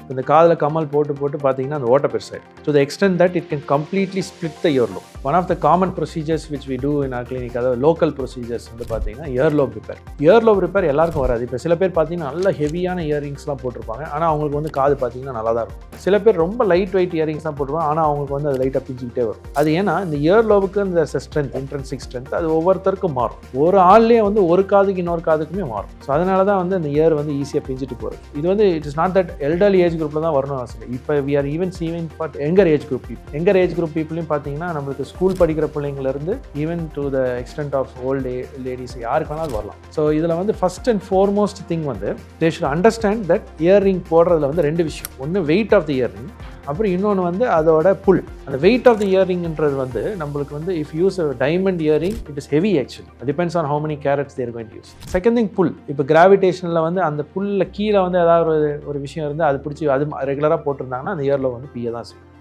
இந்த காதில் கமல் போட்டு போட்டு பார்த்தீங்கன்னா அந்த ஓட்ட பெருசாயிடும் to the extent that it can completely split the ear lobe one of the common procedures which we do in our clinic அதாவது லோக்கல் ப்ரொசீஜர்ஸ் வந்து பார்த்தீங்கன்னா ear lobe repair ear lobe repair எல்லாருக்கும் வராது இப்போ சில பேர் பார்த்தீங்கன்னா நல்ல ஹெவியான இயரிங்ஸ்லாம் போட்டிருப்பாங்க ஆனால் அவங்களுக்கு வந்து காது பார்த்தீங்கன்னா நல்லா தான் இருக்கும் சில பேர் ரொம்ப லைட் வெயிட் இயரிங்ஸ் தான் போட்டிருப்பாங்க ஆனால் அவங்களுக்கு வந்து அது லைட்டாக பிஞ்சிக்கிட்டே வரும் அது ஏன்னா இந்த இயர் லோவுக்கு இந்த ஸ்ட்ரென்த் இன்ட்ரென்சிக் ஸ்ட்ரென்த் அது ஒவ்வொருத்தருக்கும் மாறும் ஒரு ஆள்லேயே வந்து ஒரு காதுக்கு இன்னொரு காதுக்குமே மாறும் ஸோ அதனால தான் வந்து அந்த இயர் வந்து ஈஸியாக பிஞ்சிட்டு போகிறது இது வந்து it is not that elderly age குரூப்பில் தான் வரணும் அவசியம் இப்போ we are even seeing for younger age group people younger age group பீப்புளையும் பார்த்தீங்கன்னா நம்மளுக்கு ஸ்கூல் படிக்கிற பிள்ளைங்கலேருந்து even to the extent of old ladies யாருக்கு வேணாலும் வரலாம் ஸோ இதில் வந்து ஃபஸ்ட் அண்ட் foremost திங் வந்து they should understand that earring போடுறதுல வந்து ரெண்டு விஷயம் ஒன்று வெயிட் ஆஃப் தி இயர்ரிங் அப்புறம் இன்னொன்று வந்து அதோட புல் அந்த வெயிட் ஆஃப் தி இயரிங்ன்றது வந்து நம்மளுக்கு வந்து if use diamond earring it is heavy actually depends on how many carats there going use second thing pull இப்போ கிராவிடேஷனில் வந்து அந்த புல்லில் கீழே வந்து ஏதாவது ஒரு ஒரு விஷயம் இருந்து அது பிடிச்சி அது ரெகுலராக போட்டிருந்தாங்கன்னா அந்த இயரில் வந்து பிய தான் செய்யும்